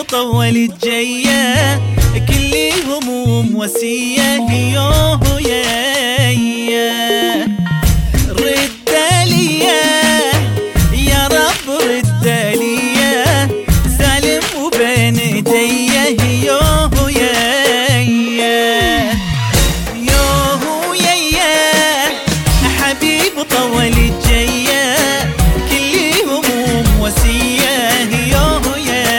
طول الجية كل هموم وسية يوه يا رد ليا يا رب رد ليا سالم وبين ايديه يوه يا يوه يا حبيب طول الجية كل هموم وسية يوه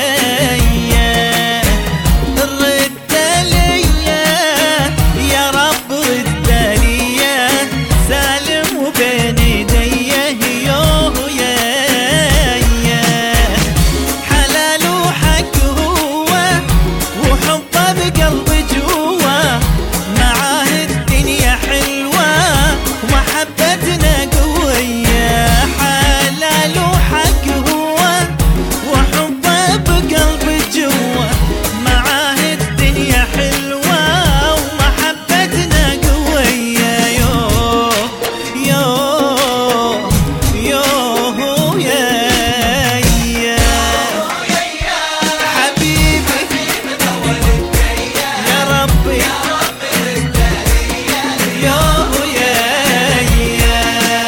يا رد ليا يا رب رد ليا سالم وبين ايديه يوه يا حلال وحق هو وحبه بقلبي جوا معاه الدنيا حلوة ومحبتنا قوية حلال وحق هو وحبه بقلبي جوا معاه الدنيا حلوة ومحبتنا قوية يو يو يو يا يا حبيبي يا ربي يا يا يا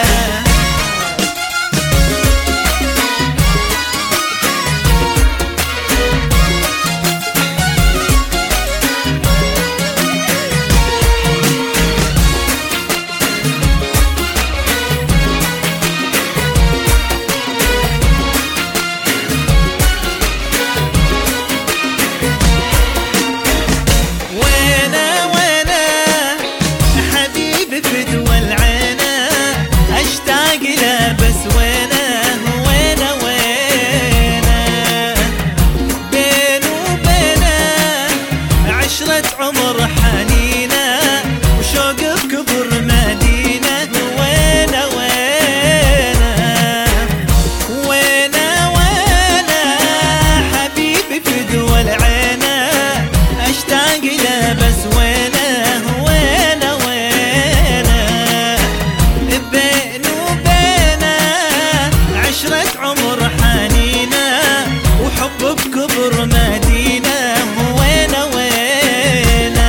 وينا وينا حبيبي فدوى العينا اشتاق له بس وينا وينا وينا بينه وبينه عشرة عمر حنينة وشوق بكبر مدينة وينا وينا وينا وينا حبيبي فدوى العينا اشتاق له بس وينه وينه وينه بينه وبينه عشرة عمر حنينة وحب بكبر مدينة وينه وينه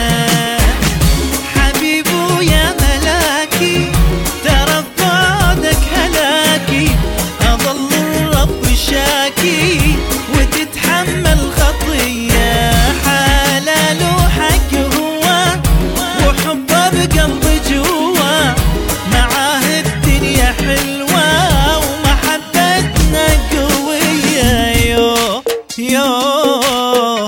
حبيبو يا ملاكي ترى بعدك هلاكي اظل الرب شاكي وتتحمل خطيه حلال وحق هو وحبه بقلبي جوا معاه الدنيا حلوه ومحبتنا قويه يو يو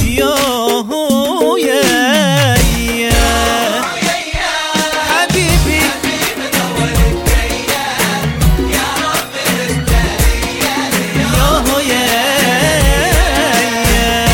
يو يا يا حبيبي يوه يا يا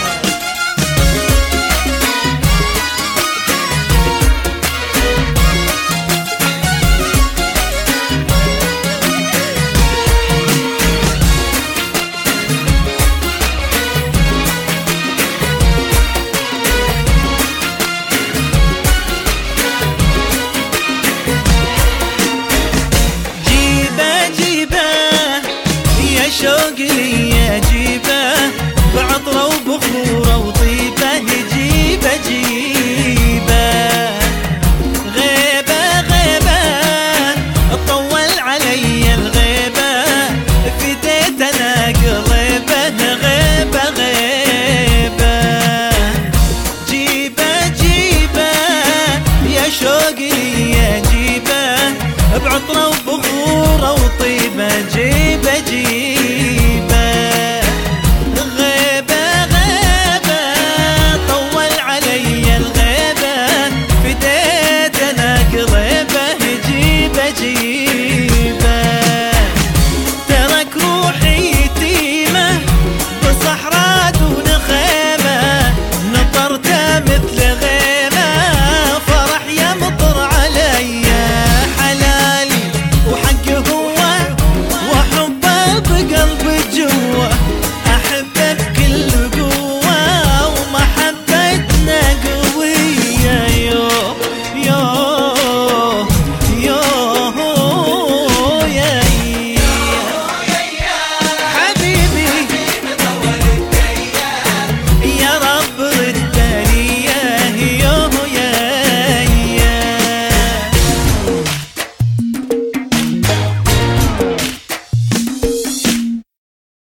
جيبه جيبه يا شوق لي يا جيبه بعطره وبخوره وطيبه جيبه جيبه غيبه غيبه طول علي الغيبه فديت انا قلبه غيبه غيبه جيبه جيبه يا شوقي يا جيبه بعطره وبخوره وطيبه جيبه جيبه